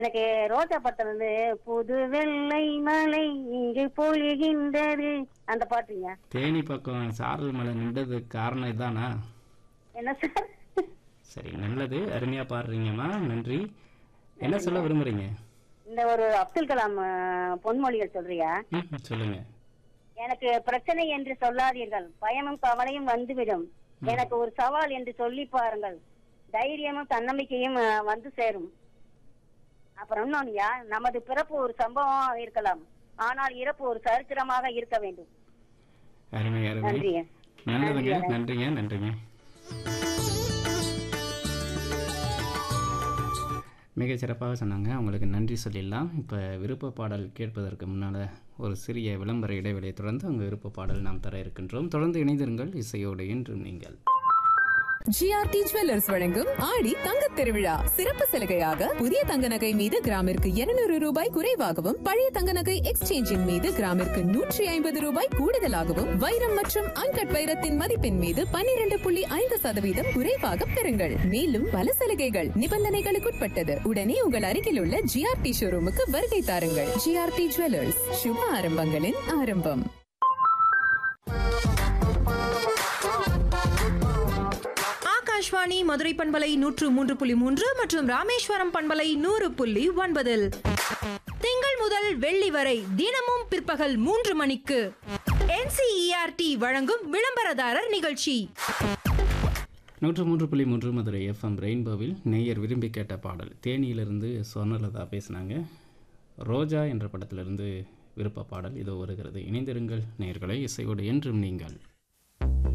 எனக்கு ரோஜா படத்துல இருந்து புது வெள்ளை மலை இங்கு பொழிகின்றது அந்த பாட்டுங்க தேனி பக்கம் சாரல் மலை நின்றதுக்கு காரணம் இதானா என்ன சார் சரி நல்லது அருமையாக பாடுறீங்கம்மா நன்றி என்ன சொல்ல விரும்புறீங்க இந்த ஒரு அப்துல் கலாம் அஹ், பொன்மொழிகள் சொல்றியா ம் சொல்லுங்க எனக்கு பிரச்சனை என்று சொல்லாதீர்கள் பயமும் கவலையும் வந்துவிடும் எனக்கு ஒரு சவால் என்று சொல்லி பாருங்கள் தைரியமும் தன்னம்பிக்கையும் அஹ், வந்து சேரும் அப்புறம் இன்னொன்னுயா நமது பிறப்பு ஒரு சம்பவமாக இருக்கலாம் ஆனால் இறப்பு ஒரு சரித்திரமாக இருக்க வேண்டும் அருமை அருமை நன்றிங்க நல்லதுங்க நன்றிங்க நன்றிங்க மிக சிறப்பாக சொன்னாங்க அவங்களுக்கு நன்றி சொல்லிடலாம் இப்போ விருப்ப பாடல் கேட்பதற்கு முன்னால் ஒரு சிறிய விளம்பர இடைவெளியை தொடர்ந்து உங்கள் விருப்ப பாடல் நாம் தர இருக்கின்றோம் தொடர்ந்து இணைந்திருங்கள் இசையோடு என்றும் நீங்கள் ஜிஆர்டி ஜுவல்லர்ஸ் வழங்கும் ஆடி தங்கத் திருவிழா சிறப்பு சலுகையாக புதிய தங்க நகை மீது கிராமிற்கு 200 ரூபாய் குறைவாகவும் பழைய தங்க நகை எக்ஸ்சேஞ்சின் மீது கிராமிற்கு நூற்றி ஐம்பது ரூபாய் கூடுதலாகவும் வைரம் மற்றும் அன்கட் வைரத்தின் மதிப்பின் மீது 12.5% புள்ளி ஐந்து சதவீதம் குறைவாக பெறுங்கள் மேலும் பல சலுகைகள் நிபந்தனைகளுக்குட்பட்டது உடனே உங்கள் அருகில் உள்ள ஜிஆர்டி ஷோரூமுக்கு வருகை தாருங்கள் ஜிஆர்டி ஜுவல்லர்ஸ் சுப ஆரம்பங்களின் ஆரம்பம் ஆகாஷ்வாணி மதுரை பண்பலை நூற்று மூன்று புள்ளி மூன்று மற்றும் ராமேஸ்வரம் பண்பலை நூறு புள்ளி ஒன்பதில் திங்கள் முதல் வெள்ளி வரை தினமும் பிற்பகல் மூன்று மணிக்கு என்சிஇஆர்டி வழங்கும் விளம்பரதாரர் நிகழ்ச்சி நூற்று மூன்று புள்ளி மூன்று மதுரை எஃப்எம் ரெயின்போவில் நேயர் விரும்பி கேட்ட பாடல் தேனியிலிருந்து சொர்ணலதா பேசினாங்க ரோஜா என்ற படத்திலிருந்து விருப்ப பாடல் இதோ வருகிறது இணைந்திருங்கள் நேயர்களை இசையோடு என்றும் நீங்கள்